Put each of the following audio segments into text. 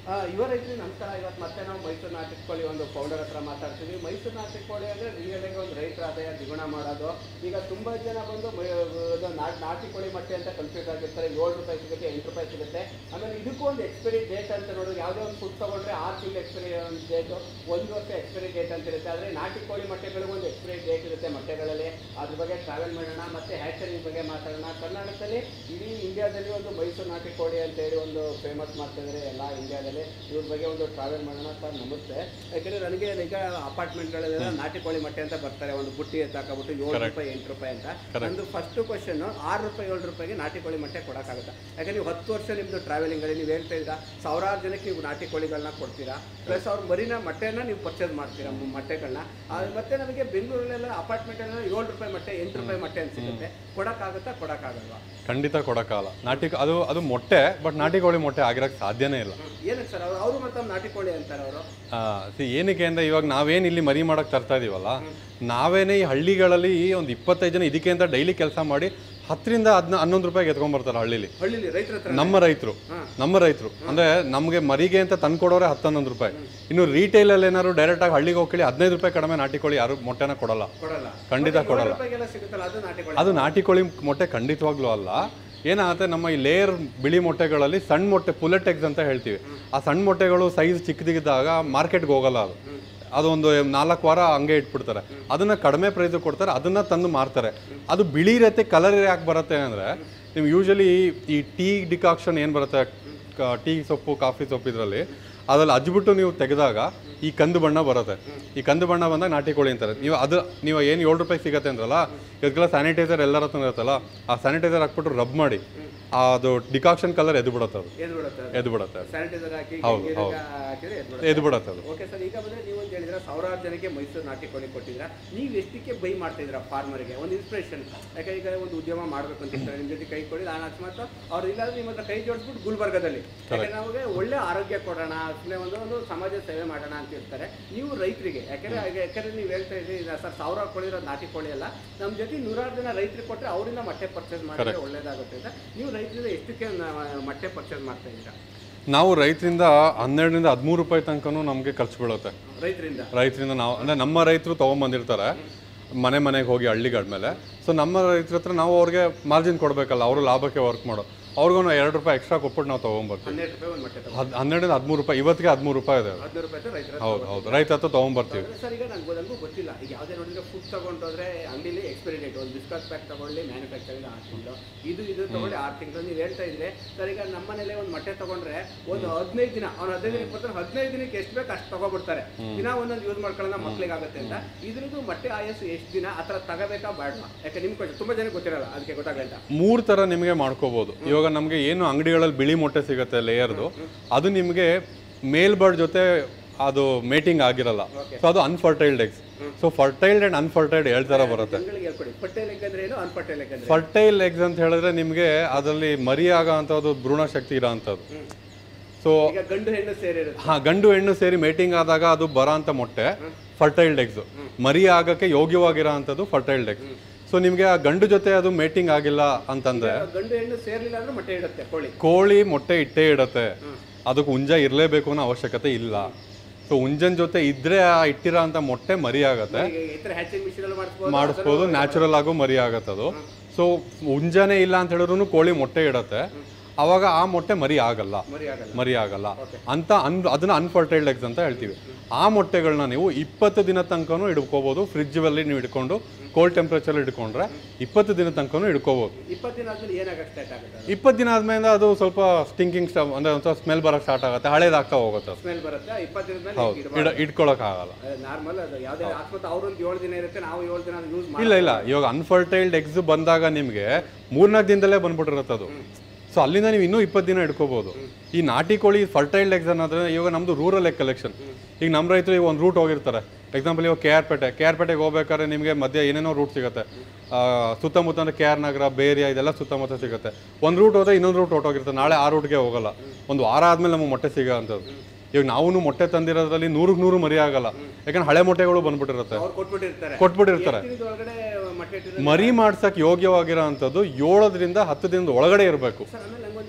ಆ, ಯುವ ರೈತರು ನಮಸ್ಕಾರ ಇವತ್ತು ಮತ್ತೆ ನಾವು ಮೈಸೂರು ನಾಟಿಕ್ ಕೋಳಿ ಒಂದು ಫೌಂಡರ್ ಹತ್ರ ಮಾತಾಡ್ತೀವಿ ಮೈಸೂರು ನಾಟಿಕ್ ಕೋಳಿ ಅಂದರೆ ರಿಯಲ್ ಆಗಿ ಒಂದು ರೈತರ ಆದಾಯ ದ್ವಿಗುಣ ಮಾಡೋದು ಈಗ ತುಂಬ ಜನ ಬಂದು ಮೈ- ಇದು ನಾ- ನಾಟಿ ಕೋಳಿ ಮೊಟ್ಟೆ ಅಂತ ಕನ್ಫ್ಯೂಸ್ ಆಗಿರ್ತಾರೆ ಏಳು ರೂಪಾಯಿ ಸಿಗುತ್ತೆ ಎಂಟು ರೂಪಾಯಿ ಸಿಗುತ್ತೆ ಆಮೇಲೆ ಇದಕ್ಕೂ ಒಂದು ಎಕ್ಸ್ಪೈರಿ ಡೇಟ್ ಅಂತ ನೋಡೋದು ಯಾವುದೇ ಒಂದು ಫುಡ್ ತಗೊಂಡ್ರೆ ಆರು ತಿಂಗಳು ಎಕ್ಸ್ಪೈರಿ ಡೇಟು ಒಂದು ವರ್ಷ ಎಕ್ಸ್ಪೈರಿ ಡೇಟ್ ಅಂತ ಇರುತ್ತೆ ಆದರೆ ನಾಟಿ ಕೋಳಿ ಮೊಟ್ಟೆಗಳಿಗೂ ಒಂದು ಎಕ್ಸ್ಪೈರಿ ಡೇಟ್ ಇರುತ್ತೆ ಮೊಟ್ಟೆಗಳಲ್ಲಿ ಅದ್ರ ಬಗ್ಗೆ ಟ್ರಾವೆಲ್ ಮಾಡೋಣ ಮತ್ತೆ ಹ್ಯಾಚರಿ ಬಗ್ಗೆ ಮಾತಾಡೋಣ ಕರ್ನಾಟಕದಲ್ಲಿ ಇಡೀ ಇಂಡಿಯಾದಲ್ಲಿ ಒಂದು ಮೈಸೂರು ನಾಟಿ ಕೋಳಿ ಅಂತ ಹೇಳಿ ಒಂದು ಫೇಮಸ್ ಮಾಡ್ತಿದ್ದಾರೆ ಎಲ್ಲ ಇಂಡಿಯಾದಲ್ಲಿ ಇವ್ರ ಬಗ್ಗೆ ಒಂದು ಟ್ರಾವೆಲ್ ಮಾಡೋಣ ಸರ್ ನಮಸ್ತೆ ಯಾಕಂದ್ರೆ ನನಗೆ ಈಗ ಅಪಾರ್ಟ್ಮೆಂಟ್ಗಳೆಲ್ಲ ನಾಟಿ ಕೋಳಿ ಮೊಟ್ಟೆ ಅಂತ ಬರ್ತಾರೆ ಒಂದು ಬುಟ್ಟಿ ಎತ್ತಾಕಬಿಟ್ಟು ಏಳು ರೂಪಾಯಿ ಎಂಟು ರೂಪಾಯಿ ಅಂತ ನಂದು ಫಸ್ಟ್ ಕ್ವಶನ್ ಆರು ರೂಪಾಯಿ ಏಳು ರೂಪಾಯಿಗೆ ನಾಟಿ ಕೋಳಿ ಮೊಟ್ಟೆ ಕೊಡೋಕ್ಕಾಗುತ್ತೆ ಯಾಕಂದ್ರೆ ನೀವು ಹತ್ತು ವರ್ಷ ನಿಮ್ಮದು ಟ್ರಾವೆಲಿಂಗಲ್ಲಿ ನೀವು ಹೇಳ್ತಾ ಇದ್ದೀರಾ ಸಾವಿರಾರು ಜನಕ್ಕೆ ನೀವು ನಾಟಿ ಕೋಳಿಗಳನ್ನ ಕೊಡ್ತೀರಾ ಪ್ಲಸ್ ಅವ್ರ ಮರಿನ ಮೊಟ್ಟೆನ ನೀವು ಪರ್ಚೇಸ್ ಮಾಡ್ತೀರಾ ಮ- ಮೊಟ್ಟೆಗಳನ್ನ ಅದು ಮತ್ತೆ ನಮಗೆ ಬೆಂಗಳೂರಲ್ಲೆಲ್ಲ ಅಪಾರ್ಟ್ಮೆಂಟಲ್ಲೆಲ್ಲ ಏಳು ರೂಪಾಯಿ ಮೊಟ್ಟೆ ಎಂಟು ರೂಪಾಯಿ ಮೊಟ್ಟೆ ಅಂತ ಸಿಗುತ್ತೆ ಕೊಡೋಕ್ಕಾಗುತ್ತಾ ಕೊಡೋಕ್ಕಾಗಲ್ವಾ ಖಂಡಿತ ಕೊಡೋಕ್ಕಾಗಲ್ಲ ನಾಟಿ ಅದು ಅದು ಮೊಟ್ಟೆ ಬಟ್ ನಾಟಿ ಕೋಳಿ ಮೊಟ್ಟೆ ಆಗಿರೋಕ್ಕೆ ಸಾಧ್ಯನೇ ಇಲ್ಲ ಏನಕ್ಕೆ ಸರ್ ಅವರು ಅವರು ಮತ್ತೆ ನಾಟಿ ಕೋಳಿ ಅಂತಾರೆ ಅವರು ಆ, see, ಏನಕ್ಕೆ ಅಂದರೆ ಇವಾಗ ನಾವೇನು ಇಲ್ಲಿ ಮರಿ ಮಾಡೋಕ್ಕೆ ತರ್ತಾ ಇದೀವಲ್ಲ ನಾವೇನೇ ಈ ಹಳ್ಳಿಗಳಲ್ಲಿ ಒಂದು ಇಪ್ಪತ್ತೈದು ಜನ ಇದಕ್ಕೆ ಅಂತ ಡೈಲಿ ಕೆಲಸ ಮಾಡಿ ಹತ್ತರಿಂದ ಹದಿನ ಹನ್ನೊಂದು ರೂಪಾಯಿಗೆ ಎತ್ಕೊಂಡ್ಬರ್ತಾರೆ ಹಳ್ಳಿಲಿ ಹಳ್ಳಿಲಿ ರೈತರ ಹತ್ರ ನಮ್ಮ ರೈತರು ನಮ್ಮ ರೈತರು ಅಂದ್ರೆ ನಮಗೆ ಮರಿಗೆ ಅಂತ ತಂದ್ಕೊಡೋರೆ ಹತ್ತು ಹನ್ನೊಂದು ರೂಪಾಯಿ ಇನ್ನು ರಿಟೇಲಲ್ಲಿ ಏನಾದ್ರು ಡೈರೆಕ್ಟ್ ಆಗಿ ಹಳ್ಳಿಗೆ ಹೋಗಿ ಹದಿನೈದು ರೂಪಾಯಿ ಕಡಿಮೆ ನಾಟಿ ಕೋಳಿ ಯಾರು ಮೊಟ್ಟೆನ ಕೊಡಲ್ಲ ಕೊಡಲ್ಲ ಖಂಡಿತ ಏಳು ಕೊಡಲ್ಲ ರೂಪಾಯಿಗೆಲ್ಲ ಸಿಗುತ್ತಲ್ಲ ಅದು ನಾಟಿ ಕೋಳಿ ಅದು ನಾಟಿ ಕೋಳಿ ಮೊಟ್ಟೆ ಖಂಡಿತವಾಗ್ಲೂ ಅಲ್ಲ ಏನಾಗುತ್ತೆ ನಮ್ಮ ಈ ಲೇಯರ್ ಬಿಳಿ ಮೊಟ್ಟೆಗಳಲ್ಲಿ ಸಣ್ಣ ಮೊಟ್ಟೆ ಪುಲೆಟ್ ಎಗ್ಸ್ ಅಂತ ಹೇಳ್ತೀವಿ ಆ ಸಣ್ಣ ಮೊಟ್ಟೆಗಳು ಸೈಜ್ ಚಿಕ್ಕದಿದ್ದಾಗ ಮಾರ್ಕೆಟ್ಗೆ ಹೋಗಲ್ಲ ಅದು ಅದೊಂದು ನಾಲ್ಕು ವಾರ ಹಂಗೆ ಇಟ್ಬಿಡ್ತಾರೆ ಅದನ್ನ ಕಡಿಮೆ ಪ್ರೈಸ್ ಕೊಡ್ತಾರೆ ಅದನ್ನ ತಂದು ಮಾರ್ತಾರೆ ಅದು ಬಿಳಿ ಇರತ್ತೆ ಕಲರ್ ಯಾಕೆ ಬರುತ್ತೆ ಅಂದ್ರೆ ನೀವು ಯೂಶಲಿ ಈ ಟೀ ಡಿಕಾಕ್ಷನ್ ಏನು ಬರುತ್ತೆ ಕ- ಟೀ ಸೊಪ್ಪು ಕಾಫಿ ಸೊಪ್ಪು ಇದರಲ್ಲಿ ಅದ್ರಲ್ಲಿ ಅಜ್ಬಿಟ್ಟು ನೀವು ತೆಗೆದಾಗ ಈ ಕಂದು ಬಣ್ಣ ಬರುತ್ತೆ ಈ ಕಂದು ಬಣ್ಣ ಬಂದಾಗ ನಾಟಿ ಕೋಳಿ ಅಂತಾರೆ ನೀವು ಅದು ನೀವು ಏನು ಏಳು ರೂಪಾಯಿ ಸಿಗತ್ತೆ ಅಂದ್ರಲ್ಲ ಇದಕ್ಕೆಲ್ಲ ಸ್ಯಾನಿಟೈಸರ್ ಎಲ್ಲರ ಹತ್ರ ಇರುತ್ತಲ್ಲ ಆ ಸ್ಯಾನಿಟೈಸರ್ ಹಾಕ್ಬಿಟ್ಟು ರಬ್ ಮಾಡಿ ಅದು ಡಿಕಾಕ್ಷನ್ ಕಲರ್ ಎದ್ದು ಬಿಡುತ್ತೆ ಅದು ಎದ್ದು ಬಿಡುತ್ತೆ ಎದ್ದು ಬಿಡುತ್ತೆ ಸ್ಯಾನಿಟೈಸರ್ ಹಾಕಿ ಹೌದು, ಗಂಜಿ ಹೌದು. ಹಾಕಿದ್ರೆ ಎದ್ದು ಬಿಡುತ್ತೆ ಎದ್ದು ಬಿಡುತ್ತೆ ಅದು ಓಕೆ ಸರ್ ಈಗ ಬಂದ್ರೆ ನೀವು ಅಂತ ಹೇಳಿದ್ರೆ ಸಾವಿರಾರು ಜನಕ್ಕೆ ಮೈಸೂರು ನಾಟಿ ಕೋಳಿ ಕೊಟ್ಟಿದ್ರ ನೀವು ಎಷ್ಟಕ್ಕೆ ಬೈ ಮಾಡ್ತಾ ಇದ್ದೀರಾ ಫಾರ್ಮರ್ಗೆ ಒಂದು ಇನ್ಸ್ಪಿರೇಷನ್ ಯಾಕಂದ್ರೆ ಈಗ ಒಂದು ಉದ್ಯಮ ಮಾಡಬೇಕು ಅಂತ ಇರ್ತಾರೆ ನಿಮ್ಮ ಜೊತೆ ಕೈ ಕೊಡಿ ನಾನು ಅಕಸ್ಮಾತ್ ಅವ್ರು ಇಲ್ಲಾಂದ್ರೆ ನಿಮ್ಮ ಹತ್ರ ಕೈ ಜೋಡಿಸ್ಬಿಟ್ಟು ಗುಲ್ಬರ್ಗದಲ್ಲಿ ಯಾಕಂದ್ರೆ ನಮಗೆ ಒಳ್ಳೆ ಆರೋಗ್ಯ ಕೊಡೋಣ ಸುಮ್ಮನೆ ಒಂದು ಒಂದು ಸಮಾಜ ಸೇವೆ ಮಾಡೋಣ ಅಂತ ಇರ್ತಾರೆ ನೀವು ರೈತರಿಗೆ ಯಾಕಂದ್ರೆ ಈಗ ಯಾಕಂದ್ರೆ ನೀವು ಹೇಳ್ತಾ ಇದ್ದೀರಿ ಸರ್ ಸಾವಿರ ಕೋಳಿ ಇರೋ ನಾಟಿ ಕೋಳಿ ಅಲ್ಲ ನಮ್ಮ ಜೊತೆ ನೂರಾರು ಜನ ರೈತರಿಗೆ ಕೊಟ್ಟರೆ ಅವರಿಂದ ಮೊಟ್ಟೆ ಪರ್ಚೇಸ್ ಮಾಡಿದ್ರೆ ಒಳ್ಳೇದಾಗುತ್ತೆ ಅಂತ ನೀವು ರೈತರಿಂದ ಎಷ್ಟಕ್ಕೆ ನ- ಮೊಟ್ಟೆ ಪರ್ಚೇಸ್ ಮಾಡ್ತಾ ಇದ್ದೀರಾ ನಾವು ರೈತರಿಂದ ಹನ್ನೆರಡರಿಂದ ಹದಿಮೂರು ರೂಪಾಯಿ ತನಕನೂ ನಮಗೆ ಖರ್ಚು ಬೀಳುತ್ತೆ ರೈತರಿಂದ ರೈತರಿಂದ ನಾವು ಅಂದರೆ ನಮ್ಮ ರೈತರು ತೊಗೊಂಬಂದಿರ್ತಾರೆ ಮನೆ ಮನೆಗೆ ಹೋಗಿ ಹಳ್ಳಿಗಳ ಮೇಲೆ ಸೊ ನಮ್ಮ ರೈತರ ಹತ್ರ ನಾವು ಅವ್ರಿಗೆ ಮಾರ್ಜಿನ್ ಕೊಡಬೇಕಲ್ಲ ಅವರು ಲಾಭಕ್ಕೆ ವರ್ಕ್ ಮಾಡೋ ಅವ್ರಿಗೂ ಎರಡು ರೂಪಾಯಿ ಎಕ್ಸ್ಟ್ರಾ ಕೊಟ್ಬಿಟ್ಟು ನಾವು ತೊಗೊಂಬರ್ತೀವಿ ಹನ್ನೆರಡು ರೂಪಾಯಿ ಒಂದು ಮೊಟ್ಟೆ ತಗೋ ಹದ್ ಹನ್ನೆರಡರಿಂದ ಹದಿಮೂರು ರೂಪಾಯಿ ಇವತ್ತಿಗೆ ಹದಿಮೂರು ರೂಪಾಯಿ ಇದೆ ಹದಿನೂರು ರೂಪಾಯಿ ಇದ್ರೆ ರೈತರ ಹೌದು ಹೌದು ರೈತ ಹತ್ರ ತೊಗೊಂಬರ್ತೀವಿ ಸರ್ ಈಗ ನನಗೆ ನನಗೂ ಗೊತ್ತಿಲ್ಲ ಈಗ ಯಾವುದೇ ನೋಡಿದ್ರೆ ಫುಡ್ ತಗೊಂಡೋದ್ರೆ ಅಂಗಡಿಲಿ ಎಕ್ಸ್ಪೈರಿ ಡೇಟ್ ಒಂದು ಬಿಸ್ಕಟ್ ಪ್ಯಾಕ್ ತಗೊಳ್ಳಿ ಮ್ಯಾನುಫ್ಯಾಕ್ಚರಿಂಗ್ ಆರು ತಿಂಗಳು ಇದು ಇದು ತಗೊಳ್ಳಿ ಆರು ತಿಂಗಳು ನೀವು ಹೇಳ್ತಾ ಇದ್ರೆ ಸರ್ ಈಗ ನಮ್ಮ ಮನೇಲಿ ಒಂದು ಮೊಟ್ಟೆ ತಗೊಂಡ್ರೆ ಒಂದು ಹದಿನೈದು ದಿನ ಅವ್ನು ಹದಿನೈದು ದಿನಕ್ಕೆ ಬರ್ತಾನೆ ಹದಿನೈದು ದಿನಕ್ಕೆ ಎಷ್ಟು ಬೇಕು ಅಷ್ಟು ತಗೊಬಿಡ್ತಾರೆ ದಿನ ಒಂದೊಂದು ಯೂಸ್ ಮಾಡ್ಕೊಳ್ಳೋಣ ಮಕ್ಳಿಗೆ ಆಗುತ್ತೆ ಅಂತ ಇದ್ರದ್ದು ಮೊಟ್ಟೆ ಆಯಸ್ಸು ಎಷ್ಟು ದಿನ ಆ ಥರ ತಗೋಬೇಕಾ ಬೇಡವಾ ಯಾಕೆ ನಿಮ್ಗೆ question ತುಂಬ ಜನ ಗೊತ್ತಿರಲ್ಲ ಅದಕ್ಕೆ ಗೊತ್ತಾಗಲ್ಲ ಮೂರು ಥರ ನಿಮಗೆ ಮಾಡ್ಕೋಬೋದು ಇವಾಗ ನಮಗೆ ಏನು ಅಂಗಡಿಗಳಲ್ಲಿ ಬಿಳಿ ಮೊಟ್ಟೆ ಸಿಗುತ್ತೆ ಲೇಯರ್ದು ಅದು ನಿಮಗೆ ಮೇಲ್ಬರ್ಡ್ ಜೊತೆ ಅದು ಮೇಟಿಂಗ್ ಆಗಿರಲ್ಲ ಸೊ ಅದು unfertilised eggs so fertilised and unfertilised ಎರಡು ಥರ ಬರುತ್ತೆ ಜನಗಳಿಗೆ ಹೇಳ್ಕೊಡಿ ಪಟ್ಟೆ ಲೆಕ್ಕ ಅಂದ್ರೆ ಏನು ಅನ್ಪಟ್ಟೆ ಲೆಕ್ಕ ಅಂದ್ರೆ ಫರ್ಟೈಲ್ ಎಗ್ಸ್ ಅಂತ ಹೇಳಿದ್ರೆ ನಿಮಗೆ ಅದರಲ್ಲಿ ಮರಿ ಆಗೋ ಅಂಥದ್ದು ಭ್ರೂಣ ಶಕ್ತಿ ಇರೋ ಅಂಥದ್ದು ಸೊ ಈಗ ಗಂಡು ಹೆಣ್ಣು ಸೇರಿರುತ್ತೆ ಹಾ ಗಂಡು ಹೆಣ್ಣು ಸೇರಿ ಮೇಟಿಂಗ್ ಆದಾಗ ಅದು ಬರೋ ಅಂಥ ಮೊಟ್ಟೆ ಫರ್ಟೈಲ್ಡ್ ಎಗ್ಸ್ ಮರಿ ಆಗಕ್ಕೆ ಯೋಗ್ಯವಾಗಿರೋ ಅಂಥದ್ದು ಫರ್ಟೈಲ್ಡ್ ಎಗ್ಸ್ ಸೊ ನಿಮಗೆ ಆ ಗಂಡು ಜೊತೆ ಅದು ಮೇಟಿಂಗ್ ಆಗಿಲ್ಲ ಅಂತಂದ್ರೆ ಗಂಡು ಹೆಣ್ಣು ಸೇರ್ಲಿಲ್ಲ ಅಂದ್ರೆ ಮೊಟ್ಟೆ ಇಡುತ್ತೆ ಕೋಳಿ ಕೋಳಿ ಮೊಟ್ಟೆ ಇಟ್ಟೇ ಇಡತ್ತೆ ಅದಕ್ಕೆ ಹುಂಜ ಇರಲೇಬೇಕು ಅನ್ನೋ ಅವಶ್ಯಕತೆ ಇಲ್ಲ ಸೊ ಹುಂಜನ್ ಜೊತೆ ಇದ್ರೆ ಆ ಇಟ್ಟಿರೋ ಅಂತ ಮೊಟ್ಟೆ ಮರಿ ಆಗತ್ತೆ ಈಗ ಈ ಥರ ಹ್ಯಾಚಿಂಗ್ ಮಿಷಿನ್ ಅಲ್ಲಿ ಮಾಡಿಸ್ಬೋದು ಮಾಡಿಸ್ಬೋದು ನ್ಯಾಚುರಲ್ ಆಗು ಮರಿ ಆಗತ್ತೆ ಅದು ಸೊ ಹುಂಜನೇ ಇಲ್ಲ ಅಂತ ಹೇಳಿದ್ರು ಕೋಳಿ ಮೊಟ್ಟೆ ಇಡತ್ತೆ ಅವಾಗ ಆ ಮೊಟ್ಟೆ ಮರಿ ಆಗಲ್ಲ ಮರಿ ಆಗಲ್ಲ ಮರಿ ಆಗಲ್ಲ ಅಂತ ಅನ್ ಅದನ್ನ ಅನ್ಫರ್ಟೈಲ್ಡ್ ಎಗ್ಸ್ ಅಂತ ಹೇಳ್ತೀವಿ ಆ ಮೊಟ್ಟೆಗಳನ್ನ ನೀವು ಇಪ್ಪತ್ತು ದಿನ ತನಕನೂ ಇಡ್ಕೋಬಹುದು ಫ್ರಿಜ್ ಅಲ್ಲಿ ನೀವು ಇಟ್ಕೊಂಡು ಕೋಲ್ಡ್ ಟೆಂಪ್ರೇಚರ್ ಇಟ್ಕೊಂಡ್ರೆ ಇಪ್ಪತ್ತು ದಿನ ತನಕನೂ ಇಡ್ಕೋಬಹುದು ಇಪ್ಪತ್ತು ದಿನ ಆದ್ಮೇಲೆ ಏನಾಗಕ್ಕೆ ಸ್ಟಾರ್ಟ್ ಆಗುತ್ತೆ ಅದು ಇಪ್ಪತ್ತು ದಿನ ಆದ್ಮೇಲೆ ಅದು ಸ್ವಲ್ಪ ಸ್ಟಿಂಕಿಂಗ್ ಸ್ಟವ್ ಅಂದ್ರೆ ಒಂಥರ ಸ್ಮೆಲ್ ಬರಕ್ ಸ್ಟಾರ್ಟ್ ಆಗುತ್ತೆ ಹಳೇದಾಗ್ತಾ ಹೋಗುತ್ತೆ ಅದು. ಸ್ಮೆಲ್ ಬರುತ್ತೆ ಇಪ್ಪತ್ತು ದಿನದ ಹೌದು ಮೇಲೆ ಇಡ ಇಟ್ಕೊಳಕ್ ಆಗಲ್ಲ ನಾರ್ಮಲ್ ಅದು ಯಾವುದೇ ಅಕಸ್ಮಾತ್ ಅವ್ರೊಂದು ಏಳು ದಿನ ಇರುತ್ತೆ ನಾವು ಏಳು ದಿನ ಯೂಸ್ ಮಾಡಿ ಇಲ್ಲ ಇಲ್ಲ ಇವಾಗ ಅನ್ಫರ್ಟೈಲ್ಡ್ ಎಗ್ಸ್ ಬಂದಾಗ ನಿಮಗೆ ಮೂರ್ನಾಲ್ಕು ದಿನದಲ್ಲೇ ಬಂದ್ಬಿಟ್ಟಿರುತ್ತೆ ಅದು ಸೊ ಅಲ್ಲಿಂದ ನೀವು ಇನ್ನೂ ಇಪ್ಪತ್ತು ದಿನ ಇಟ್ಕೋಬಹುದು ಈ ನಾಟಿ ಕೋಳಿ ಫರ್ಟೈಲ್ಡ್ ಎಗ್ಸ್ ಅನ್ನೋದ್ರೆ ಇವಾಗ ನಮ್ದು ರೂರಲ್ ಎಗ್ ಕಲೆಕ್ಷನ್ ಈಗ ನಮ್ಮ ರೈತರು ಈಗ ಒಂದು ರೂಟ್ ಹೋಗಿರ್ತಾರೆ ಎಕ್ಸಾಂಪಲ್ ಇವಾಗ K R Pete K R ಪೇಟೆಗೆ ಹೋಗ್ಬೇಕಾದ್ರೆ ನಿಮಗೆ ಮಧ್ಯೆ ಏನೇನೋ ರೂಟ್ ಸಿಗುತ್ತೆ ಆ, ಸುತ್ತಮುತ್ತ ಅಂದ್ರೆ ಕೆ ಆರ್ ನಗರ ಬೇರಿಯಾ ಇದೆಲ್ಲ ಸುತ್ತಮುತ್ತ ಸಿಗುತ್ತೆ ಒಂದು ರೂಟ್ ಹೋದ್ರೆ ಇನ್ನೊಂದು ರೂಟ್ ಹೊಟ್ಟೋಗಿರುತ್ತೆ ನಾಳೆ ಆ ರೂಟ್ಗೆ ಹೋಗಲ್ಲ ಒಂದು ವಾರ ಆದ್ಮೇಲೆ ನಮಗೆ ಮೊಟ್ಟೆ ಸಿಗೋ ಅಂಥದ್ದು ಈಗ ನಾವು ಮೊಟ್ಟೆ ತಂದಿರೋದ್ರಲ್ಲಿ ನೂರಕ್ಕೆ ನೂರು ಮರಿ ಆಗಲ್ಲ ಯಾಕಂದ್ರೆ ಹಳೆ ಮೊಟ್ಟೆಗಳು ಬಂದ್ಬಿಟ್ಟಿರುತ್ತೆ ಅವ್ರು ಕೊಟ್ಬಿಟ್ಟಿರ್ತಾರೆ ಕೊಟ್ಬಿಟ್ಟಿರ್ತಾರೆ ದಿನದ ಒಳಗಡೆ ಮೊಟ್ಟೆ ಇಟ್ಟಿದ್ರೆ ಮರಿ ಮಾಡ್ಸಕ್ ಯೋಗ್ಯವಾಗಿರೋ ಅಂಥದ್ದು ಏಳರಿಂದ ಹತ್ತು ದಿನದ ಒಳಗಡೆ ಇರಬೇಕು ಸರ್ ಆಮೇಲೆ ನಂಗೊಂದು ಇನ್ನೊಂದು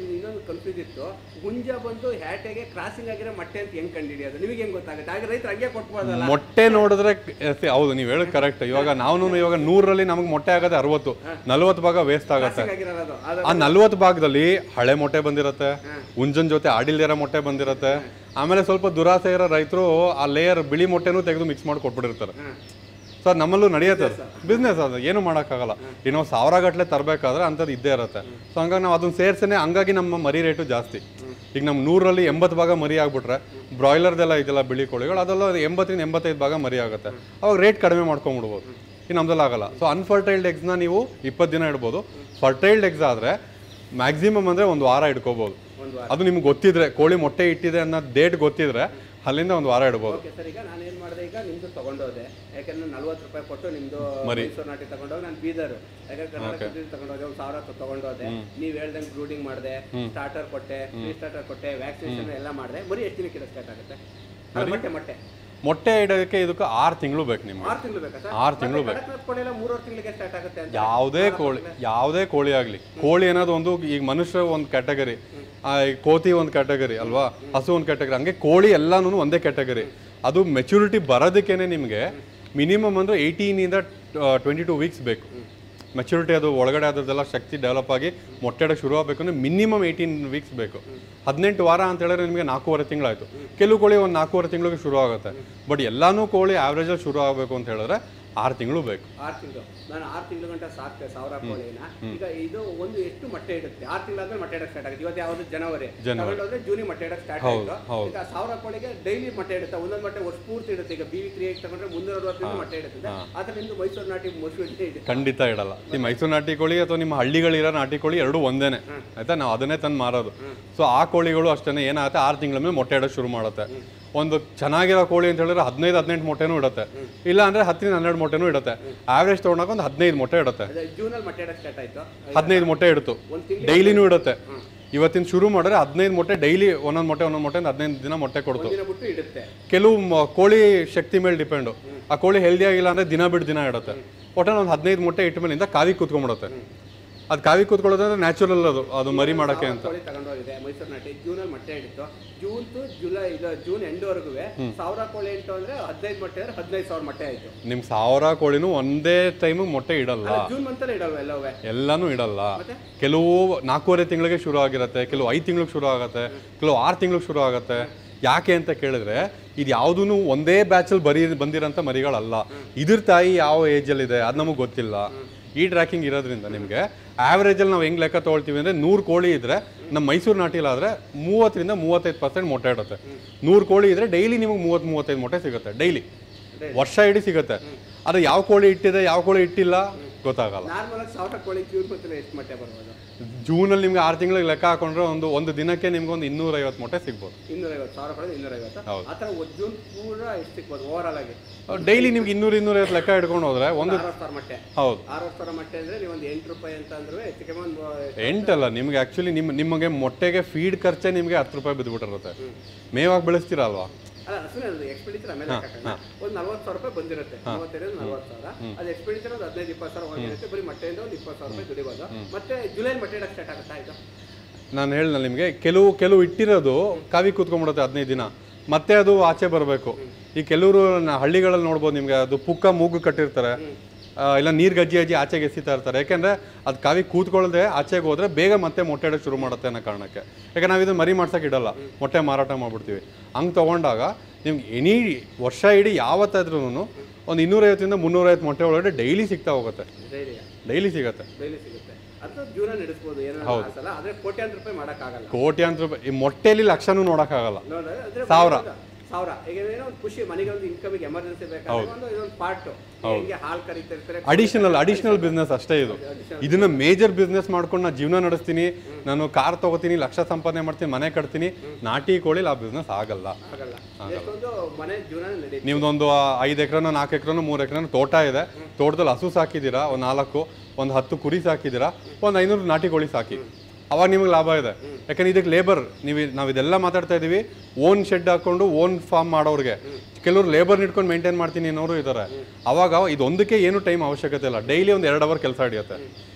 ಒಂದು ಕನ್ಫ್ಯೂಸ್ ಇತ್ತು ಗುಂಜ ಬಂದು ಹ್ಯಾಟೆಗೆ ಕ್ರಾಸಿಂಗ್ ಆಗಿರೋ ಮೊಟ್ಟೆ ಅಂತ ಹೆಂಗ್ ಕಂಡಿಡಿಯೋದು ನಿಮಗೆ ಹೆಂಗ್ ಗೊತ್ತಾಗುತ್ತೆ ಆಗ ರೈತರು ಹಂಗೆ ಕೊಟ್ಬೋದಲ್ಲ ಮೊಟ್ಟೆ ನೋಡಿದ್ರೆ ಎಸ್- ಹೌದು ನೀವು ಹೇಳೋದು ಕರೆಕ್ಟ್ ಇವಾಗ ನಾವು ಇವಾಗ ನೂರಲ್ಲಿ ನಮಗೆ ಮೊಟ್ಟೆ ಆಗೋದು ಅರವತ್ತು ನಲ್ವತ್ತು ಭಾಗ ವೇಸ್ಟ್ ಆಗುತ್ತೆ ಕ್ರಾಸಿಂಗ್ ಆಗಿರೋದು ಅದು ಆ ನಲ್ವತ್ತು ಭಾಗದಲ್ಲಿ ಹಳೆ ಮೊಟ್ಟೆ ಬಂದಿರತ್ತೆ ಉಂಜನ್ ಜೊತೆ ಆಡಿಲ್ದಿರೋ ಮೊಟ್ಟೆ ಬಂದಿರತ್ತೆ ಆಮೇಲೆ ಸ್ವಲ್ಪ ದುರಾಸೆ ಇರೋ ರೈತರು ಆ ಲೇಯರ್ ಬಿಳಿ ಮೊಟ್ಟೆನೂ ತೆಗೆದು ಮಿಕ್ಸ್ ಮಾಡಿ ಕೊಟ್ಬಿಟ್ಟಿರ್ತಾರೆ ಹ್ಮ್. ಸರ್ ನಮ್ಮಲ್ಲೂ ನಡೆಯುತ್ತೆ ಬಿಸ್ನೆಸ್ ಅದು ಏನು ಮಾಡೋಕ್ಕಾಗಲ್ಲ ಈಗ ನಾವು ಸಾವಿರ ಗಟ್ಟಲೆ ತರಬೇಕಾದ್ರೆ ಅಂಥದ್ದು ಇದ್ದೇ ಇರುತ್ತೆ ಸೊ ಹಂಗಾಗಿ ನಾವು ಅದನ್ನ ಸೇರ್ಸೇನೆ ಹಂಗಾಗಿ ನಮ್ಮ ಮರಿ ರೇಟು ಜಾಸ್ತಿ ಈಗ ನಮ್ಮ ನೂರಲ್ಲಿ ಎಂಬತ್ತು ಭಾಗ ಮರಿ ಆಗ್ಬಿಟ್ರೆ ಬ್ರಾಯ್ಲರ್ದೆಲ್ಲ ಇದೆಲ್ಲ ಬಿಳಿ ಕೋಳಿಗಳು ಅದೆಲ್ಲ ಎಂಬತ್ತರಿಂದ ಎಂಬತ್ತೈದು ಭಾಗ ಮರಿ ಆಗುತ್ತೆ ಅವಾಗ ರೇಟ್ ಕಡಿಮೆ ಮಾಡ್ಕೊಂಬಿಡ್ಬೋದು ಈಗ ನಮ್ದಲ್ಲಿ ಆಗಲ್ಲ ಸೊ ಅನ್ಫರ್ಟೈಲ್ಡ್ ಎಗ್ಸ್ನ ನೀವು ಇಪ್ಪತ್ತು ದಿನ ಇಡ್ಬೋದು ಫರ್ಟೈಲ್ಡ್ ಎಗ್ಸ್ ಆದರೆ ಮ್ಯಾಕ್ಸಿಮಮ್ ಅಂದರೆ ಒಂದು ವಾರ ಇಟ್ಕೋಬೋದು ಒಂದು ವಾರ ಅದು ನಿಮ್ಗೆ ಗೊತ್ತಿದ್ರೆ ಕೋಳಿ ಮೊಟ್ಟೆ ಇಟ್ಟಿದೆ ಅನ್ನೋ ಡೇಟ್ ಗೊತ್ತಿದ್ರೆ ಅಲ್ಲಿಂದ ಒಂದು ವಾರ ಇಡ್ಬೋದು ಓಕೆ ಸರ್ ಈಗ ನಾನು ಏನು ಮಾಡಿದೆ ಈಗ ನಿಮ್ದು ತಗೊಂಡೋದೆ ಯಾಕಂದ್ರೆ ನಲ್ವತ್ತು ರೂಪಾಯಿ ಕೊಟ್ಟು ನಿಮ್ದು ಮೈಸೂರು ನಾಟಿ ತಗೊಂಡೋಗಿ ನಾನು ಬೀದರು ಯಾಕಂದ್ರೆ ಕರ್ನಾಟಕ ತಗೊಂಡೋದೆ ಒಂದು ಸಾವಿರ ಹೊತ್ತು ತಗೊಂಡೋದೆ ನೀವು ಹೇಳ್ದಂಗೆ ಬ್ರೂಡಿಂಗ್ ಮಾಡಿದೆ ಸ್ಟಾರ್ಟರ್ ಕೊಟ್ಟೆ ಫ್ರೀ ಸ್ಟಾರ್ಟರ್ ಕೊಟ್ಟೆ ವ್ಯಾಕ್ಸಿನೇಷನ್ ಎಲ್ಲ ಮಾಡಿದೆ ಬರೀ ಎಷ್ಟು ದಿನಕ್ಕೆ ಸ್ಟಾರ್ಟ್ ಆಗುತ್ತೆ ಅದು ಮೊಟ್ಟೆ ಮೊಟ್ಟೆ ಮೊಟ್ಟೆ ಇಡೋದಕ್ಕೆ ಇದಕ್ಕೆ ಆರು ತಿಂಗಳು ಬೇಕು ನಿಮ್ಗೆ ಆರು ತಿಂಗಳು ಬೇಕಾ ಸರ್ ಆರು ತಿಂಗಳು ಬೇಕು ಕಡಕ್ನಾಥ್ ಕೋಳಿ ಎಲ್ಲ ಮೂರುವರೆ ತಿಂಗಳಿಗೆ ಸ್ಟಾರ್ಟ್ ಆಗುತ್ತೆ ಅಂತ ಯಾವುದೇ ಕೋಳಿ ಯಾವುದೇ ಕೋಳಿ ಆಗಲಿ ಕೋಳಿ ಅನ್ನೋದು ಒಂದು ಈಗ ಮನುಷ್ಯ ಒಂದು ಕ್ಯಾಟಗರಿ ಕೋತಿ ಒಂದು ಕ್ಯಾಟಗರಿ ಅಲ್ವಾ ಹಸು ಒಂದು ಕ್ಯಾಟಗರಿ ಹಂಗೆ ಕೋಳಿ ಎಲ್ಲಾನು ಒಂದೇ ಕ್ಯಾಟಗರಿ ಅದು ಮೆಚುರಿಟಿ ಬರೋದಕ್ಕೇನೆ ನಿಮಗೆ ಮಿನಿಮಮ್ ಅಂದರೆ ಏಯ್ಟೀನಿಂದ ಟ್ವೆಂಟಿ ಟೂ ವೀಕ್ಸ್ ಬೇಕು ಮೆಚುರಿಟಿ ಅದು ಒಳಗಡೆ ಅದರದೆಲ್ಲ ಶಕ್ತಿ ಡೆವಲಪ್ ಆಗಿ ಮೊಟ್ಟೆ ಇಡೋಕೆ ಶುರು ಆಗಬೇಕು ಅಂದರೆ ಮಿನಿಮಮ್ ಏಯ್ಟೀನ್ ವೀಕ್ಸ್ ಬೇಕು ಹದಿನೆಂಟು ವಾರ ಅಂತ ಹೇಳಿದ್ರೆ ನಿಮಗೆ ನಾಲ್ಕೂವರೆ ತಿಂಗಳಾಯಿತು ಕೆಲವು ಕೋಳಿ ಒಂದು ನಾಲ್ಕೂವರೆ ತಿಂಗಳಿಗೆ ಶುರು ಆಗುತ್ತೆ ಬಟ್ ಎಲ್ಲಾನು ಕೋಳಿ ಆವ್ರೇಜಲ್ಲಿ ಶುರು ಆಗಬೇಕು ಅಂತ ಹೇಳಿದ್ರೆ ಆರು ತಿಂಗಳು ಬೇಕು ಆರು ತಿಂಗಳು ನಾನು ಆರು ತಿಂಗಳು ಗಂಟ ಸಾಕ್ತೆ ಸಾವಿರ ಕೋಳಿನ ಈಗ ಇದು ಒಂದು ಎಷ್ಟು ಮೊಟ್ಟೆ ಇಡುತ್ತೆ ಆರು ತಿಂಗಳಾದ್ಮೇಲೆ ಮೊಟ್ಟೆ ಇಡಕ್ಕೆ ಸ್ಟಾರ್ಟ್ ಆಗುತ್ತೆ ಇವತ್ತು ಯಾವುದು ಜನವರಿ ತಗೊಂಡೋದ್ರೆ ಜೂನಿ ಮೊಟ್ಟೆ ಇಡಕ್ಕೆ ಸ್ಟಾರ್ಟ್ ಆಯ್ತು ಹೌದು. ಈಗ ಸಾವಿರ ಕೋಳಿಗೆ ಡೈಲಿ ಮೊಟ್ಟೆ ಇಡುತ್ತೆ ಒಂದೊಂದು ಮೊಟ್ಟೆ ವರ್ಷ ಪೂರ್ತಿ ಇಡುತ್ತೆ ಈಗ ಬಿ ವಿ ತ್ರೀ ಏಟ್ ತಗೊಂಡ್ರೆ ಮುನ್ನೂರ ಅರವತ್ತರಿಂದ ಮೊಟ್ಟೆ ಇಡುತ್ತೆ ಆದ್ರೆ ನಿಮ್ದು ಮೈಸೂರು ನಾಟಿ ಮೊಸರು ಇದೆ ಖಂಡಿತ ಇಡಲ್ಲ ಈ ಮೈಸೂರು ನಾಟಿ ಕೋಳಿ ಅಥವಾ ನಿಮ್ಮ ಹಳ್ಳಿಗಳಿರೋ ನಾಟಿ ಕೋಳಿ ಎರಡು ಒಂದೇನೆ ಆಯ್ತಾ ನಾವು ಅದನ್ನೇ ತಂದು ಮಾರೋದು ಸೊ ಆ ಕೋಳಿಗಳು ಅಷ್ಟೇ ಏನಾಗುತ್ತೆ ಆರು ತಿಂಗಳ ಮೇಲೆ ಮೊಟ್ಟೆ ಇಡೋಕೆ ಶುರು ಮಾಡುತ್ತೆ ಒಂದು ಚೆನ್ನಾಗಿರೋ ಕೋಳಿ ಅಂತ ಹೇಳಿದ್ರೆ ಹದಿನೈದು ಹದಿನೆಂಟು ಮೊಟ್ಟೆನೂ ಇಡುತ್ತೆ ಇಲ್ಲ ಅಂದ್ರೆ ಹತ್ತರಿಂದ ಹನ್ನೆರಡು ಮೊಟ್ಟೆನೂ ಇಡುತ್ತೆ ಆವ್ರೇಜ್ ತೊಗೊಂಡಾಗ ಒಂದು ಹದಿನೈದು ಮೊಟ್ಟೆ ಇಡುತ್ತೆ ಅದೇ ಜೂನಲ್ಲಿ ಮೊಟ್ಟೆ ಇಡಕ್ಕೆ ಸ್ಟಾರ್ಟ್ ಆಯ್ತು ಹದಿನೈದು ಮೊಟ್ಟೆ ಇಡ್ತು ಒಂದು ತಿಂಗಳು ಡೈಲಿನೂ ಇಡುತ್ತೆ ಇವತ್ತಿನ ಶುರು ಮಾಡಿದ್ರೆ ಹದಿನೈದು ಮೊಟ್ಟೆ ಡೈಲಿ ಒಂದೊಂದು ಮೊಟ್ಟೆ ಒಂದೊಂದು ಮೊಟ್ಟೆ ಹದಿನೈದು ದಿನ ಮೊಟ್ಟೆ ಕೊಡ್ತು ದಿನ ಬಿಟ್ಟು ಇಡುತ್ತೆ ಕೆಲವು ಮ- ಕೋಳಿ ಶಕ್ತಿ ಮೇಲೆ ಡಿಪೆಂಡು ಆ ಕೋಳಿ ಹೆಲ್ದಿ ಆಗಿಲ್ಲ ಅಂದ್ರೆ ದಿನ ಬಿಟ್ಟು ದಿನ ಇಡುತ್ತೆ ಒಟ್ಟಲ್ಲಿ ಒಂದು ಹದಿನೈದು ಮೊಟ್ಟೆ ಇಟ್ಟ ಮೇಲಿಂದ ಕಾವಿ ಕೂತ್ಕೊಂಡ್ಬಿಡುತ್ತೆ ಅದು ಕಾವಿ ಕೂತ್ಕೊಳ್ಳೋದಂದ್ರೆ ನ್ಯಾಚುರಲ್ ಅದು ಅದು ಮರಿ ಮಾಡೋಕ್ಕೆ ಅಂತ ಕೋಳಿ ತಗೊಂಡೋಗಿದೆ ಮೈಸೂರು ನಾಟಿ ಜೂನಲ್ಲಿ ಮೊಟ್ಟೆ ಇಡಿತ್ತು ಜೂನ್ ಟು ಜುಲೈ ಇದು ಜೂನ್ ಎಂಡ್ವರೆಗೂ ಸಾವಿರ ಕೋಳಿ ಇಟ್ಟು ಅಂದ್ರೆ ಹದಿನೈದು ಮೊಟ್ಟೆ ಅಂದ್ರೆ ಹದಿನೈದು ಸಾವಿರ ಮೊಟ್ಟೆ ಆಯ್ತು ನಿಮ್ ಸಾವಿರ ಕೋಳಿನೂ ಒಂದೇ ಟೈಮಿಗೆ ಮೊಟ್ಟೆ ಇಡಲ್ಲ ಜೂನ್ ಮಂತಲ್ಲೇ ಇಡಲ್ವ ಎಲ್ಲವೇ ಎಲ್ಲಾನು ಇಡಲ್ಲ ಮತ್ತೆ? ಕೆಲವು ನಾಲ್ಕೂವರೆ ತಿಂಗಳಿಗೆ ಶುರು ಆಗಿರುತ್ತೆ ಕೆಲವು ಐದು ತಿಂಗಳಿಗೆ ಶುರು ಆಗುತ್ತೆ ಕೆಲವು ಆರು ತಿಂಗಳಿಗೆ ಶುರು ಆಗುತ್ತೆ ಯಾಕೆ ಅಂತ ಕೇಳಿದ್ರೆ ಇದು ಯಾವುದೂ ಒಂದೇ ಬ್ಯಾಚಲ್ಲಿ ಬರೀ ಬಂದಿರೋಂಥ ಮರಿಗಳಲ್ಲ ಇದ್ರ ತಾಯಿ ಯಾವ ಏಜಲ್ಲಿದೆ ಅದು ನಮಗೆ ಗೊತ್ತಿಲ್ಲ ಈ ಟ್ರ್ಯಾಕಿಂಗ್ ಇರೋದ್ರಿಂದ ನಿಮಗೆ ಆವ್ರೇಜಲ್ಲಿ ನಾವು ಹೆಂಗೆ ಲೆಕ್ಕ ತೊಗೊಳ್ತೀವಿ ಅಂದರೆ ನೂರು ಕೋಳಿ ಇದ್ರೆ ನಮ್ಮ ಮೈಸೂರು ನಾಟಿಲಾದರೆ ಮೂವತ್ತರಿಂದ ಮೂವತ್ತೈದು ಪರ್ಸೆಂಟ್ ಮೊಟ್ಟೆ ಇಡುತ್ತೆ ನೂರು ಕೋಳಿ ಇದ್ರೆ ಡೈಲಿ ನಿಮಗೆ ಮೂವತ್ತು ಮೂವತ್ತೈದು ಮೊಟ್ಟೆ ಸಿಗುತ್ತೆ ಡೈಲಿ ವರ್ಷ ಇಡೀ ಸಿಗುತ್ತೆ ಅದು ಯಾವ ಕೋಳಿ ಇಟ್ಟಿದೆ ಯಾವ ಕೋಳಿ ಇಟ್ಟಿಲ್ಲ ಗೊತ್ತಾಗಲ್ಲ ನಾರ್ಮಲ್ ಆಗಿ ಸಾವಿರ ಕೋಳಿ ಜೂನ್ ಮಂತಲ್ಲಿ ಎಷ್ಟು ಮೊಟ್ಟೆ ಬರ್ಬೋದು ಜೂನಲ್ಲಿ ನಿಮ್ಗೆ ಆರು ತಿಂಗಳಿಗೆ ಲೆಕ್ಕ ಹಾಕೊಂಡ್ರೆ ಒಂದು ಒಂದು ದಿನಕ್ಕೆ ನಿಮ್ಗೆ ಒಂದು ಇನ್ನೂರೈವತ್ತು ಮೊಟ್ಟೆ ಸಿಗ್ಬೋದು ಇನ್ನೂರೈವತ್ತು ಸಾವಿರ ಕೋಳಿ ಇನ್ನೂರೈವತ್ತು ಹೌದು. ಆ ಥರ ಒಂದು ಜೂನ್ ಪೂರ ಎಷ್ಟು ಸಿಗ್ಬೋದು ಓವರ್ ಆಲ್ ಆಗಿ ಡೈಲಿ ನಿಮ್ಗೆ ಇನ್ನೂರು ಇನ್ನೂರೈವತ್ತು ಲೆಕ್ಕ ಹಿಡ್ಕೊಂಡು ಹೋದ್ರೆ ಒಂದು ಅರವತ್ತು ಸಾವಿರ ಮೊಟ್ಟೆ ಹೌದು ಅರವತ್ತು ಸಾವಿರ ಮೊಟ್ಟೆ ಅಂದ್ರೆ ನೀವು ಒಂದು ಎಂಟು ರೂಪಾಯಿ ಅಂತ ಅಂದ್ರೆ ಹೆಚ್ಚು ಕಮ್ಮಿ ಒಂದು ಎಂಟಲ್ಲ ನಿಮ್ಗೆ ಆ್ಯಕ್ಚುಲಿ ನಿಮ್ಮ ನಿಮಗೆ ಮೊಟ್ಟೆಗೆ ಫೀಡ್ ಖರ್ಚೆ ನಿಮಗೆ ಹತ್ತು ರೂಪಾಯಿ ಬಿದ್ದುಬಿಟ್ಟಿರುತ್ತೆ ಮೇವಾಗಿ ಬೆಳೆಸ್ತೀರಾ ಅಲ್ವಾ ಅಲ್ಲ ಸುಮ್ಮನೆ ಎಕ್ಸ್ಪೆಂಡಿಚರ್ ಆಮೇಲೆ ಹಾಕೋಣ ಒಂದು ನಲ್ವತ್ತು ಸಾವಿರ ರೂಪಾಯಿ ಬಂದಿರುತ್ತೆ ಮೂವತ್ತೈದು ನಲ್ವತ್ತು ಸಾವಿರ ಅದು ಎಕ್ಸ್ಪೆಂಡಿಚರ್ ಒಂದು ಹದಿನೈದು ಇಪ್ಪತ್ತು ಸಾವಿರ ಹೋಗಿರುತ್ತೆ ಬರೀ ಮೊಟ್ಟೆಯಿಂದ ಒಂದು ಇಪ್ಪತ್ತು ಸಾವಿರ ರೂಪಾಯಿ ದುಡಿಬೋದು ಮತ್ತೆ ಜುಲೈ ಮೊಟ್ಟೆ ಇಡಕ್ಕೆ ಸ್ಟಾರ್ಟ್ ಆಗುತ್ತಾ ಇದು ನಾನು ಹೇಳಿದ ನಿಮಗೆ ಕೆಲವು ಕೆಲವು ಇಟ್ಟಿರೋದು ಕಾವಿ ಕೂತ್ಕೊಂಡ್ಬಿಡುತ್ತೆ ಹದಿನೈದು ದಿನ ಮತ್ತೆ ಅದು ಆಚೆ ಬರಬೇಕು ಈ ಕೆಲವರು ಹಳ್ಳಿಗಳಲ್ಲಿ ನೋಡ್ಬೋದು ನಿಮಗೆ ಅದು ಪುಕ್ಕ ಮೂಗು ಕಟ್ಟಿರ್ತಾರೆ ಆ, ಇಲ್ಲ ನೀರು ಗಜ್ಜಿ ಅಜ್ಜಿ ಆಚೆಗೆ ಎಸಿತಾ ಇರ್ತಾರೆ ಯಾಕೆಂದ್ರೆ ಅದು ಕಾವಿ ಕೂತ್ಕೊಳ್ಳದೆ ಆಚೆಗೆ ಹೋದ್ರೆ ಬೇಗ ಮತ್ತೆ ಮೊಟ್ಟೆ ಇಡೋಕೆ ಶುರು ಮಾಡುತ್ತೆ ಅನ್ನೋ ಕಾರಣಕ್ಕೆ ಯಾಕೆ ನಾವು ಇದನ್ನ ಮರಿ ಮಾಡ್ಸಕ್ಕೆ ಇಡಲ್ಲ ಮೊಟ್ಟೆ ಮಾರಾಟ ಮಾಡ್ಬಿಡ್ತೀವಿ ಹಂಗೆ ತೊಗೊಂಡಾಗ ನಿಮ್ಗೆ ಎನಿ ವರ್ಷ ಇಡೀ ಯಾವತ್ತಾದ್ರೂ ಒಂದು ಇನ್ನೂರೈವತ್ತರಿಂದ ಮುನ್ನೂರೈವತ್ತು ಮೊಟ್ಟೆ ಒಳಗಡೆ ಡೈಲಿ ಸಿಗ್ತಾ ಹೋಗುತ್ತೆ ಡೈಲಿ ಡೈಲಿ ಸಿಗುತ್ತೆ ಡೈಲಿ ಸಿಗುತ್ತೆ ಅದು ಜೀವನ ನಡೆಸ್ಬೋದು ಏನಾದ್ರು ಅನ್ಸಲ್ಲ ಆದ್ರೆ ಕೋಟ್ಯಾಂತರ ರೂಪಾಯಿ ಮಾಡೋಕ್ಕಾಗಲ್ಲ ಕೋಟ್ಯಾಂತರ ರೂಪಾಯಿ ಈ ಮೊಟ್ಟೆಲಿ ಲಕ್ಷನೂ ನೋಡೋಕ್ಕಾಗಲ್ಲ ನೋಡಿದ್ರೆ ಅಂದ್ರೆ ಸಾವಿರ. ಸಾವಿರ ಈಗ ಏನೋ ಒಂದು ಖುಷಿ ಮನೆಗೆ ಒಂದು ಇನ್ಕಮಿಗೆ ಎಮರ್ಜೆನ್ಸಿ ಬೇಕಾದ್ರೆ ಒಂದು ಇದೊಂದು ಪಾರ್ಟ್ ಹಿಂಗೆ ಹಾಲು ಕರಿತಿರ್ತಾರೆ ಅಡಿಷನಲ್ ಅಡಿಷನಲ್ ಬಿಸ್ನೆಸ್ ಅಷ್ಟೇ ಇದು ಇದನ್ನ ಮೇಜರ್ ಬಿಸ್ನೆಸ್ ಮಾಡ್ಕೊಂಡು ನಾನು ಜೀವನ ನಡೆಸ್ತೀನಿ ನಾನು ಕಾರ್ ತಗೋತೀನಿ ಲಕ್ಷ ಸಂಪಾದನೆ ಮಾಡ್ತೀನಿ ಮನೆ ಕಟ್ತೀನಿ ನಾಟಿ ಕೋಳಿ ಆ ಬಿಸ್ನೆಸ್ ಆಗಲ್ಲ ಆಗಲ್ಲ ಎಷ್ಟೊಂದು ಮನೆ ಜೀವನ ನಡೀತು ನಿಮ್ದೊಂದು ಐದು ಎಕರೆನೋ ನಾಲ್ಕು ಎಕರೆನೋ ಮೂರು ಎಕರೆನೋ ತೋಟ ಇದೆ ತೋಟದಲ್ಲಿ ಹಸು ಸಾಕಿದ್ದೀರಾ ಒಂದು ನಾಲ್ಕು ಒಂದು ಹತ್ತು ಕುರಿ ಸಾಕಿದ್ದೀರಾ ಒಂದು ಐನೂರು ನಾಟಿ ಕೋಳಿ ಸಾಕಿ ಅವಾಗ ನಿಮಗೆ ಲಾಭ ಇದೆ ಯಾಕಂದ್ರೆ ಇದಕ್ಕೆ ಲೇಬರ್ ನೀವು ನಾವು ಇದೆಲ್ಲ ಮಾತಾಡ್ತಾ ಇದೀವಿ ಓನ್ ಶೆಡ್ ಹಾಕೊಂಡು ಓನ್ ಫಾರ್ಮ್ ಮಾಡೋರಿಗೆ ಕೆಲವರು ಲೇಬರ್ ಇಟ್ಕೊಂಡು ಮೇಂಟೈನ್ ಮಾಡ್ತೀನಿ ಅನ್ನೋರು ಇದ್ದಾರೆ ಅವಾಗ ಇದೊಂದಕ್ಕೆ ಏನು ಟೈಮ್ ಅವಶ್ಯಕತೆ ಇಲ್ಲ ಡೈಲಿ ಒಂದು ಎರಡು ಅವರ್ ಕೆಲಸ ಹಿಡಿಯುತ್ತೆ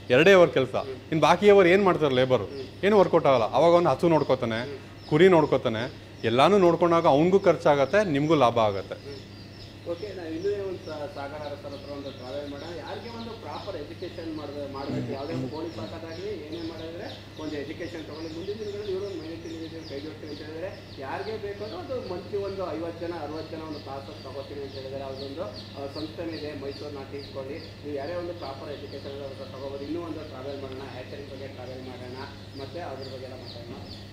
ಎರಡೇ ಅವರ್ ಕೆಲಸ ಇನ್ನು ಬಾಕಿ ಅವರ್ ಏನು ಮಾಡ್ತಾರೆ ಲೇಬರು ಏನು ವರ್ಕೌಟ್ ಆಗಲ್ಲ ಅವಾಗ ಒಂದು ಹಸು ನೋಡ್ಕೋತಾನೆ ಕುರಿ ನೋಡ್ಕೋತಾನೆ ಎಲ್ಲಾನು ನೋಡ್ಕೊಂಡಾಗ ಅವನಿಗೂ ಖರ್ಚಾಗತ್ತೆ ನಿಮಗೂ ಲಾಭ ಆಗತ್ತೆ ಓಕೆ ನಾವು ಇನ್ನೂ ಒಂದು ಸಾಗರ ಸರ್ ಹತ್ರ ಒಂದು ಟ್ರಾವೆಲ್ ಮಾಡೋಣ ಯಾರಿಗೆ ಒಂದು ಪ್ರಾಪರ್ ಎಜುಕೇಶನ್ ಮಾಡಿದ್ರೆ ಮಾಡಬೇಕು ಯಾವುದೇ ಒಂದು ಕೋಳಿ ಸಾಕೋದಾಗಲಿ ಏನೇ ಮಾಡಿದ್ರೆ ಒಂದು ಎಜುಕೇಶನ್ ತೊಗೊಂಡು ಮುಂದಿನ ದಿನಗಳಲ್ಲಿ ಇವರು ಮೈನಾರಿಟಿ ಲಿಮಿಟೆಡ್ ಕೈ ಜೋಡಿಸ್ತೀವಿ ಅಂತ ಹೇಳಿದ್ರೆ ಯಾರಿಗೆ ಬೇಕಾದ್ರೂ ಒಂದು ಮಂತ್ಲಿ ಒಂದು ಐವತ್ತು ಜನ ಅರವತ್ತು ಜನ ಒಂದು ಕ್ಲಾಸಸ್ ತಗೋತೀನಿ ಅಂತ ಹೇಳಿದರೆ ಅದೊಂದು ಆ, ಸಂಸ್ಥೆನೇ ಇದೆ ಮೈಸೂರು ನಾಟಿ ಇಟ್ಕೊಳ್ಳಿ ನೀವು ಯಾರೇ ಒಂದು ಪ್ರಾಪರ್ ಎಜುಕೇಶನ್ ತಗೋಬೋದು ಇನ್ನೂ ಒಂದು ಟ್ರಾವೆಲ್ ಮಾಡೋಣ ಹ್ಯಾಚರಿಂಗ್ ಬಗ್ಗೆ ಟ್ರಾವೆಲ್ ಮಾಡೋಣ ಮತ್ತು ಅದ್ರ ಬಗ್ಗೆ ಎಲ್ಲ ಮಾತಾಡೋಣ